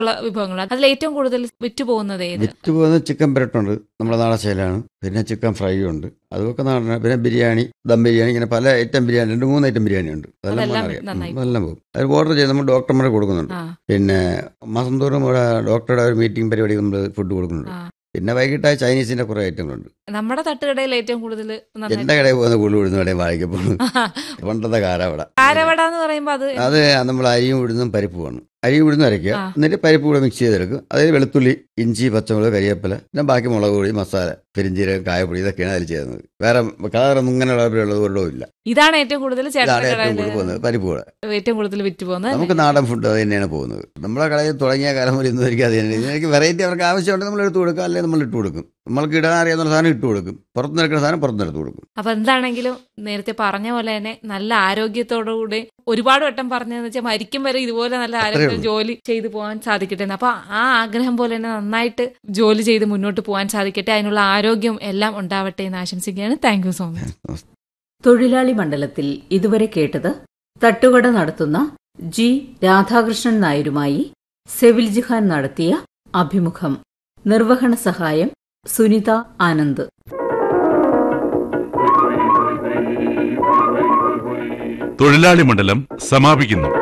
ഉള്ള വിഭവങ്ങൾ അതിൽ ഏറ്റവും കൂടുതൽ വിറ്റ് പോകുന്നത് ഏത് വിറ്റ് പോകുന്ന ചിക്കൻ പെരട്ടുണ്ട് നമ്മുടെ നാടൻ ശൈലാണ് പിന്നെ ചിക്കൻ ഫ്രൈ ഉണ്ട് അതൊക്കെ നാടൻ പിന്നെ ബിരിയാണി ദം ബിരിയാണി ഇങ്ങനെ പല ഐറ്റം ബിരിയാണി രണ്ട് മൂന്ന് ഐറ്റം ബിരിയാണി ഉണ്ട് അതെല്ലാം അതെല്ലാം അറിയാം നന്നായി അതെല്ലാം പോകും അത് ഓർഡർ ചെയ്ത് നമ്മൾ ഡോക്ടർമാരെ കൊടുക്കുന്നുണ്ട് ആ പിന്നെ മാസം തോറും ഇവിടെ ഡോക്ടറുടെ ഒരു മീറ്റിംഗ് പരിപാടി നമ്മൾ ഫുഡ് കൊടുക്കുന്നുണ്ട് ആ. പിന്നെ വൈകിട്ടായി ചൈനീസിന്റെ കുറെ ഐറ്റങ്ങളുണ്ട് നമ്മുടെ തട്ടുകടയിൽ ഏറ്റവും കൂടുതൽ എന്റെ കടയിൽ പോകുന്ന കൂടുതൽ ഉഴുന്ന കടയിൽ വാങ്ങിക്കപ്പോഴും പണ്ടത്തെ കാരം അവിടെ കാരവട എന്ന് പറയുമ്പോ അത് അത് നമ്മൾ അരിയും ഉഴുന്നും പരിപ്പ് വേണം അരി ഉഴുന്ന് അരയ്ക്കുക ആ. എന്നിട്ട് പരിപ്പ് കൂടെ മിക്സ് ചെയ്തെടുക്കും അതിൽ വെളുത്തുള്ളി ഇഞ്ചി പച്ചമുളക് കരിവേപ്പില പിന്നെ ബാക്കി മുളക് പൊടി മസാല പെരിഞ്ചീരകം കായപ്പൊടി ഇതൊക്കെയാണ് അതിൽ ചെയ്യുന്നത് വേറെ കളറൊന്നും ഇങ്ങനെ ഉള്ളത് ഒരിടവും ഇല്ല ഇതാണ് ഏറ്റവും കൂടുതൽ ഇതാണ് ചേട്ടന്റെ ഏറ്റവും കൂടുതൽ കടയിൽ പോകുന്നത് പരിപ്പ് കൂടെ ഏറ്റവും കൂടുതൽ വിറ്റ് പോകുന്നത് നമുക്ക് നാടൻ ഫുഡ് അത് തന്നെയാണ് പോകുന്നത് നമ്മളെ കടയിൽ തുടങ്ങിയ കാലം മുതൽ ഇന്ന് വരിക അത് തന്നെ ഇതിലേക്ക് വെറൈറ്റി അവർക്ക് ആവശ്യമുണ്ടെങ്കിൽ നമ്മൾ എടുത്തു കൊടുക്കുക അല്ലെങ്കിൽ നമ്മൾ ഇട്ട് കൊടുക്കും നമ്മൾക്ക് ഇടാൻ അറിയാവുന്ന സാധനം ഇട്ട് കൊടുക്കും പുറത്തുനിന്ന് എടുക്കുന്ന സാധനം പുറത്തുനിന്ന് എടുത്ത് കൊടുക്കും അപ്പൊ എന്താണെങ്കിലും നേരത്തെ പറഞ്ഞ പോലെ തന്നെ നല്ല ആരോഗ്യത്തോടുകൂടി ഒരുപാട് വട്ടം പറഞ്ഞതെന്ന് വെച്ചാൽ മരിക്കും വരെ ഇതുപോലെ നല്ല ആരോഗ്യം ഉള്ളൂ. ജോലി ചെയ്തു പോകാൻ സാധിക്കട്ടെ എന്ന്. അപ്പൊ ആ ആഗ്രഹം പോലെ തന്നെ നന്നായിട്ട് ജോലി ചെയ്ത് മുന്നോട്ട് പോകാൻ സാധിക്കട്ടെ അതിനുള്ള ആരോഗ്യം എല്ലാം ഉണ്ടാവട്ടെ എന്ന് ആശംസിക്കുകയാണ് താങ്ക് യു സോ മച്ച് തൊഴിലാളി മണ്ഡലത്തിൽ ഇതുവരെ കേട്ടത് തട്ടുകട നടത്തുന്ന ജി രാധാകൃഷ്ണൻ നായരുമായി സെവിൽ ജിഹാൻ നടത്തിയ അഭിമുഖം നിർവഹണ സഹായം സുനിത ആനന്ദ് തൊഴിലാളി മണ്ഡലം സമാപിക്കുന്നു